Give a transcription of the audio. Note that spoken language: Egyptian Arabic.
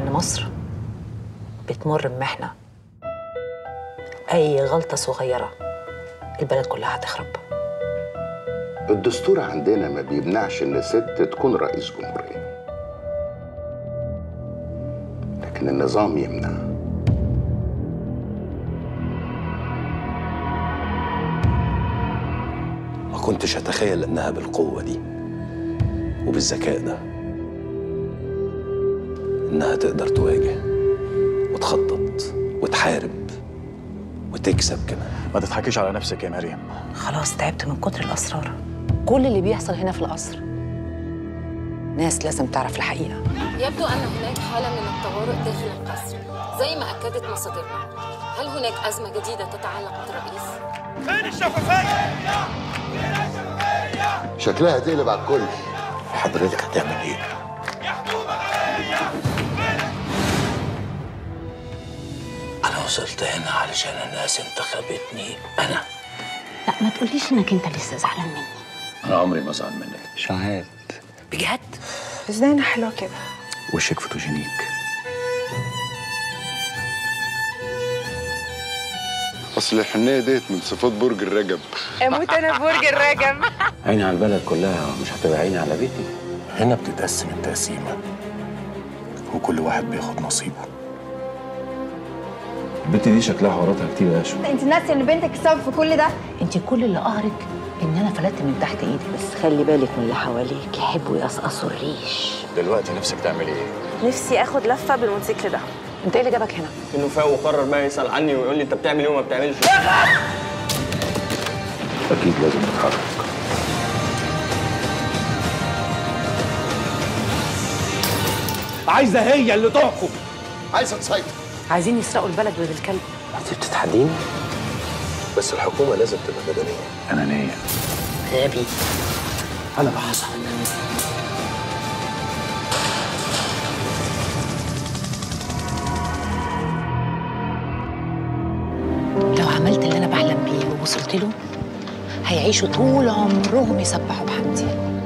إن مصر بتمر بمحنة أي غلطة صغيرة البلد كلها هتخرب الدستور عندنا ما بيمنعش ان ست تكون رئيس جمهوريه لكن النظام يمنع ما كنتش أتخيل إنها بالقوة دي وبالذكاء ده إنها تقدر تواجه وتخطط وتحارب وتكسب كمان ما تضحكيش على نفسك يا مريم خلاص تعبت من كتر الأسرار كل اللي بيحصل هنا في القصر ناس لازم تعرف الحقيقة يبدو أن هناك حالة من الطوارئ داخل القصر زي ما أكدت مصادرنا هل هناك أزمة جديدة تتعلق بالرئيس؟ شكلها هتقلب على الكل حضرتك هتعمل إيه؟ أنا وصلت هنا علشان الناس انتخبتني أنا لا ما تقوليش إنك أنت لسه زعلان مني أنا عمري ما أزعل منك شهاد بجد ازاي انا حلوه كده وشك فوتوجينيك اصل الحنيه ديت من صفات برج الرجب اموت انا في برج الرجب عيني على البلد كلها مش هتبقى عيني على بيتي هنا بتتقسم التقسيمة وكل واحد بياخد نصيبه البنت دي شكلها حواراتها كتير يا اشو انت ناسيه ان بنتك السبب في كل ده أنت كل اللي قهرك إن أنا فلتت من تحت إيدك بس خلي بالك من اللي حواليك يحبوا يقصقصوا الريش دلوقتي نفسك تعملي ايه؟ نفسي اخد لفه بالموتوسيكل ده أنت إيه اللي جابك هنا؟ انه فاق وقرر بقى يسال عني ويقول لي انت بتعمل ايه وما بتعملش أكيد لازم نتحرك عايزه هي اللي تحكم عايزه تسيطر عايزين يسرقوا البلد ولاد الكلب أنت بتتحديني بس الحكومة لازم تبقى مدنية أنانية غبي أنا بحصل لو عملت اللي أنا بحلم بيه ووصلت له هيعيشوا طول عمرهم يسبحوا بحمدي